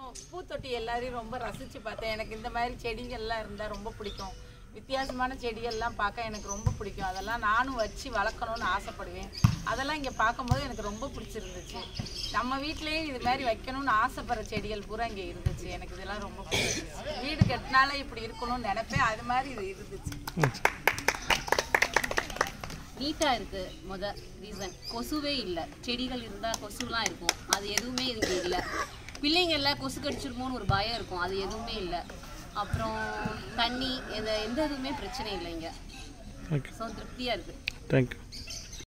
பூத்தொட்டி எல்லாரையும் ரொம்ப ரசித்து பார்த்தேன் எனக்கு இந்த மாதிரி செடிகள்லாம் இருந்தால் ரொம்ப பிடிக்கும் வித்தியாசமான செடிகள்லாம் பார்க்க எனக்கு ரொம்ப பிடிக்கும் அதெல்லாம் நானும் வச்சு வளர்க்கணும்னு ஆசைப்படுவேன் அதெல்லாம் இங்கே பார்க்கும்போது எனக்கு ரொம்ப பிடிச்சிருந்துச்சு நம்ம வீட்லேயும் இது மாதிரி வைக்கணும்னு ஆசைப்படுற செடிகள் பூரா இங்கே இருந்துச்சு எனக்கு இதெல்லாம் ரொம்ப பிடிச்சிருந்துச்சு வீடு கட்டினாலே இப்படி இருக்கணும்னு நினைப்பேன் அது மாதிரி இது இருந்துச்சு நீட்டாக இருக்குது முத ரீசன் கொசுவே இல்லை செடிகள் இருந்தால் கொசுலாம் இருக்கும் அது எதுவுமே இங்கே இல்லை பிள்ளைங்க எல்லாம் கொசு கடிச்சிருமோன்னு ஒரு பயம் இருக்கும் அது எதுவுமே இல்லை அப்புறம் தண்ணி எந்த எந்த இதுவுமே பிரச்சனை இல்லை இங்கே ஓகே ஸோ திருப்தியாக இருக்குது தேங்க்யூ